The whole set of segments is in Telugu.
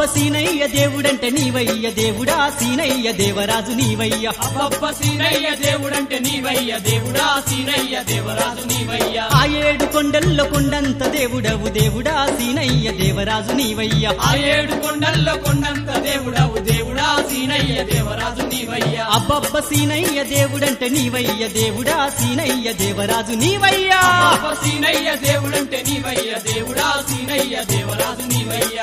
సీనయ్య దేవుడంటే నీవయ్య దేవుడా సీనయ్య దేవరాజు నీవయ్య అబ్బబ్బ సీనయ్య దేవుడంటే నీవయ్య దేవుడా సీనయ్య దేవరాజు నీవయ్య ఆ ఏడు కొండల్లో కొండంత దేవుడవు దేవుడా సీనయ్య దేవరాజు నీవయ్య ఆ ఏడు కొండల్లో కొండంత దేవుడవు దేవుడా సీనయ్య దేవరాజు నీవయ్య అబ్బబ్బ సీనయ్య దేవుడంటే నీవయ్య దేవుడా సీనయ్య దేవరాజు నీవయ్యా అబ్బబ్బ సీనయ్య దేవుడంటే నీవయ్య దేవుడా సీనయ్య దేవరాజు నీవయ్య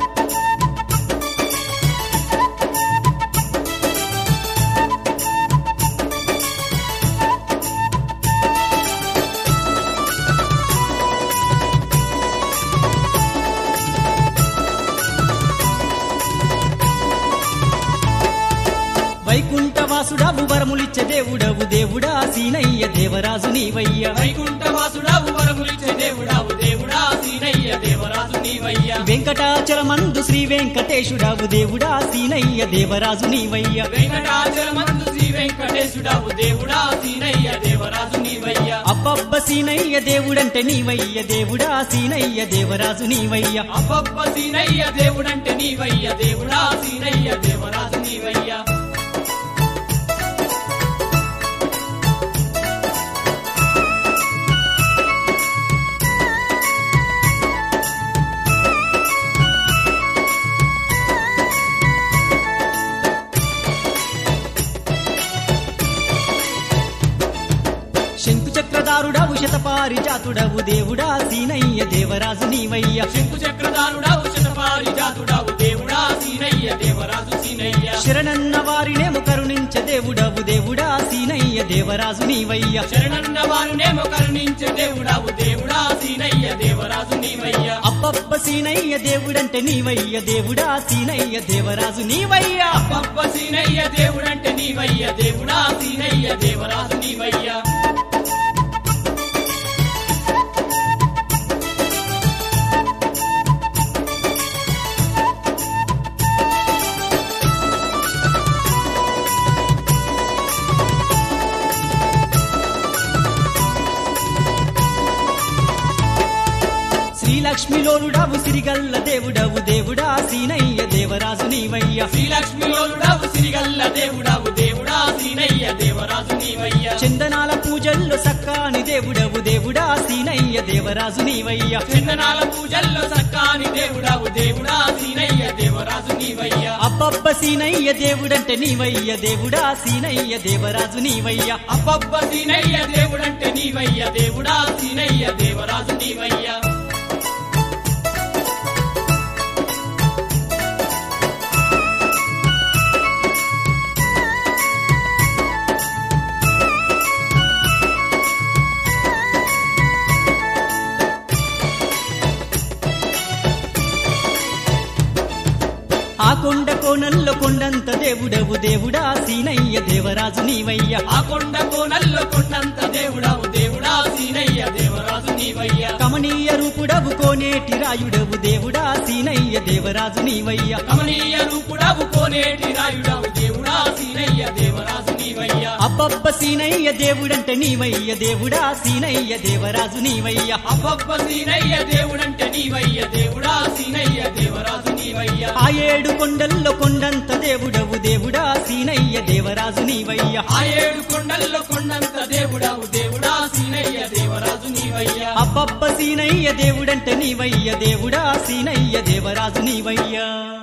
వైకుంఠవాసుడవు వరములిచ్చే దేవుడవు దేవుడా సీనయ్య దేవరాజు నీవయ్య వైకుంఠవాసుడవు వరములిచ్చే దేవుడవు దేవుడా సీనయ్య దేవరాజు నీవయ్య వెంకటాచలమందు శ్రీ వెంకటేశుడవు దేవుడా సీనయ్య దేవరాజు నీవయ్య వెంకటాచలమందు శ్రీ వెంకటేశుడవు దేవుడా సీనయ్య దేవరాజు నీవయ్య అబ్బబ్బ సీనయ్య దేవుడంటే నీవయ్య దేవుడా సీనయ్య దేవరాజు నీవయ్య అబ్బబ్బ సీనయ్య దేవుడంటే నీవయ్య దేవుడా సీనయ్య దేవరాజు నీవయ్య శంకు చక్రధారుడవు శతపారిజాతుడవు దేవుడా సీనయ్య దేవరాజు నీవయ్య శంకు చక్రధారుడవు శతపారిజాతుడవు దేవుడా సీనయ్య దేవరాజు సీనయ్య శరణన్న వారినేము కరుణించే దేవుడవు దేవుడా సీనయ్య దేవరాజు నీవయ్య శరణన్న వారునేమో కరుణించే దేవుడవు దేవుడా సీనయ్య దేవరాజు నీవయ్య అబ్బబ్బ సీనయ్య దేవుడంటే నీవయ్య దేవుడా సీనయ్య దేవరాజు నీవయ్య అబ్బబ్బ సీనయ్య దేవుడంటే నీవయ్య దేవుడా సీనయ్య దేవరాజు నీవయ్య శ్రీలక్ష్మిలోలుడవు సిరిగల్ల దేవుడవు దేవుడా సీనయ్య దేవరాజు నీవయ్య శ్రీలక్ష్మిలోలుడవు సిరిగల్ల దేవుడవు దేవుడా సీనయ్య దేవరాజు నీవయ్య చందనాల పూజల్లో సక్కాని దేవుడవు దేవుడా సీనయ్య దేవరాజు నీవయ్య చందనాల పూజల్లో సక్కాని దేవుడవు దేవుడా సీనయ్య దేవరాజు నీవయ్య అబ్బబ్బ సీనయ్య దేవుడంటే నీవయ్య దేవుడా సీనయ్య దేవరాజు నీవయ్య అబ్బబ్బ సీనయ్య దేవుడంటే నీవయ్య దేవుడా సీనయ్య దేవరాజు నీవయ్య ఆ కొండ కోణంలో కొండంత దేవుడవు దేవుడా సీనయ్య దేవరాజు నీవయ్య ఆ కొండ కోనల్లో కొండంత దేవుడవు దేవుడా సీనయ్య దేవరాజు నీవయ్య కమనీయ రూపుడవు కోనేటి రాయుడవు దేవుడా సీనయ్య దేవరాజు నీవయ్య కమనీయ రూపుడవు కోనేటి రాయుడవు దేవుడా సీనయ్య దేవరాజు నీవయ్య అబ్బబ్బ సీనయ్య దేవుడంటే నీవయ్య దేవుడా సీనయ్య దేవరాజు నీవయ్య అబ్బబ్బ సీనయ్య దేవుడంటే నీవయ్య దేవుడా సీనయ్య దేవరాజు నీవయ్య ఆ ఏడు కొండల్లో కొండంత దేవుడవు దేవుడా సీనయ్య దేవరాజు నీవయ్య ఆ ఏడు కొండల్లో కొండంత దేవుడవు దేవుడా సీనయ్య దేవరాజు నీవయ్య అబ్బబ్బ సీనయ్య దేవుడంటే నీవయ్య దేవుడా సీనయ్య దేవరాజు నీవయ్య